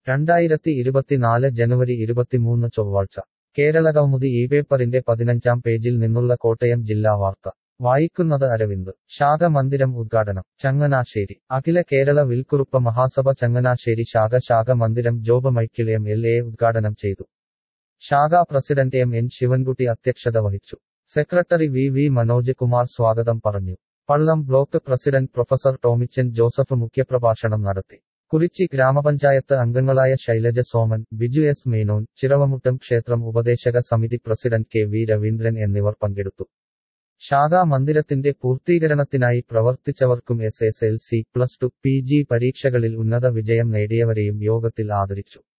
രണ്ടായിരത്തി ഇരുപത്തിനാല് ജനുവരി ഇരുപത്തിമൂന്ന് ചൊവ്വാഴ്ച കേരളകൗമുദി ഈ പേപ്പറിന്റെ പതിനഞ്ചാം പേജിൽ നിന്നുള്ള കോട്ടയം ജില്ലാ വാർത്ത വായിക്കുന്നത് അരവിന്ദ് ശാഖ മന്ദിരം ഉദ്ഘാടനം ചങ്ങനാശ്ശേരി അഖില കേരള വിൽക്കുറുപ്പ മഹാസഭ ചങ്ങനാശ്ശേരി ശാഖ ശാഖ മന്ദിരം Job Michael M L A ഉദ്ഘാടനം ചെയ്തു ശാഖാ പ്രസിഡന്റ് എം എൻ ശിവൻകുട്ടി അധ്യക്ഷത വഹിച്ചു secretary V V Manoj Kumar സ്വാഗതം പറഞ്ഞു Pallam block president professor Tomichan Joseph മുഖ്യപ്രഭാഷണം നടത്തി കുറിച്ചി ഗ്രാമപഞ്ചായത്ത് അംഗങ്ങളായ ശൈലജ സോമൻ ബിജു എസ് മേനോൻ ചിറവമുട്ടം ക്ഷേത്രം ഉപദേശക സമിതി പ്രസിഡന്റ് കെ വി രവീന്ദ്രൻ എന്നിവർ പങ്കെടുത്തു ശാഖാ മന്ദിരത്തിന്റെ പൂർത്തീകരണത്തിനായി പ്രവർത്തിച്ചവർക്കും S S L C plus two P G പരീക്ഷകളിൽ ഉന്നത വിജയം നേടിയവരെയും യോഗത്തിൽ ആദരിച്ചു